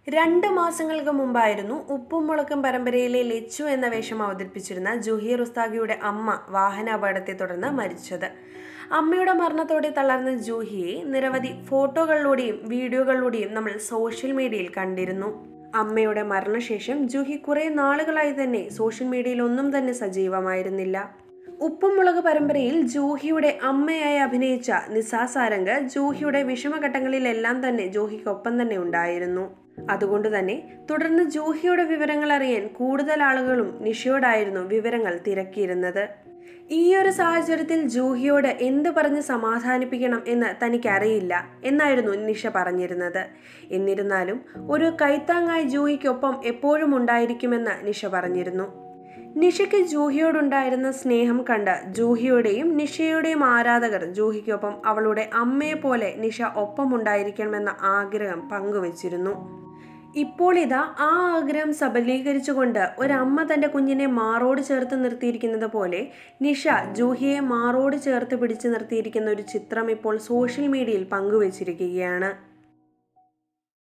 രണ്ട് മാസങ്ങൾക്ക് മുമ്പായിരുന്നു ഉപ്പും മുളക്കും പരമ്പരയിലെ ലച്ചു എന്ന വേഷം അവതരിപ്പിച്ചിരുന്ന ജുഹീർ ഉസ്താഗിയുടെ അമ്മ വാഹനാപകടത്തെ തുടർന്ന് മരിച്ചത് അമ്മയുടെ മരണത്തോടെ തളർന്ന ജൂഹിയെ നിരവധി ഫോട്ടോകളിലൂടെയും വീഡിയോകളിലൂടെയും നമ്മൾ സോഷ്യൽ മീഡിയയിൽ കണ്ടിരുന്നു അമ്മയുടെ മരണശേഷം ജൂഹി കുറെ നാളുകളായി തന്നെ സോഷ്യൽ മീഡിയയിൽ ഒന്നും തന്നെ സജീവമായിരുന്നില്ല ഉപ്പും മുളക് പരമ്പരയിൽ ജൂഹിയുടെ അമ്മയായി അഭിനയിച്ച നിസാ സാരംഗ് ജൂഹിയുടെ വിഷമഘട്ടങ്ങളിലെല്ലാം തന്നെ ജൂഹിക്കൊപ്പം തന്നെ ഉണ്ടായിരുന്നു അതുകൊണ്ട് തന്നെ തുടർന്ന് ജൂഹിയുടെ വിവരങ്ങൾ അറിയാൻ കൂടുതൽ ആളുകളും നിഷയോടായിരുന്നു വിവരങ്ങൾ തിരക്കിയിരുന്നത് ഈ ഒരു സാഹചര്യത്തിൽ ജൂഹിയോട് എന്ത് പറഞ്ഞ് സമാധാനിപ്പിക്കണം എന്ന് തനിക്കറിയില്ല എന്നായിരുന്നു നിഷ പറഞ്ഞിരുന്നത് എന്നിരുന്നാലും ഒരു കൈത്താങ്ങായി ജൂഹിക്കൊപ്പം എപ്പോഴും ഉണ്ടായിരിക്കുമെന്ന് നിഷ പറഞ്ഞിരുന്നു നിഷയ്ക്ക് ജൂഹിയോടുണ്ടായിരുന്ന സ്നേഹം കണ്ട് ജൂഹിയുടെയും നിഷയുടെയും ആരാധകർ ജൂഹിക്കൊപ്പം അവളുടെ അമ്മയെ പോലെ നിഷ ഒപ്പമുണ്ടായിരിക്കണമെന്ന ആഗ്രഹം പങ്കുവച്ചിരുന്നു ഇപ്പോൾ ഇതാ ആ ആഗ്രഹം സബലീകരിച്ചുകൊണ്ട് ഒരമ്മ തൻ്റെ കുഞ്ഞിനെ മാറോട് ചേർത്ത് നിർത്തിയിരിക്കുന്നത് പോലെ നിഷ ജൂഹിയെ മാറോട് ചേർത്ത് പിടിച്ചു നിർത്തിയിരിക്കുന്ന ഒരു ചിത്രം ഇപ്പോൾ സോഷ്യൽ മീഡിയയിൽ പങ്കുവച്ചിരിക്കുകയാണ്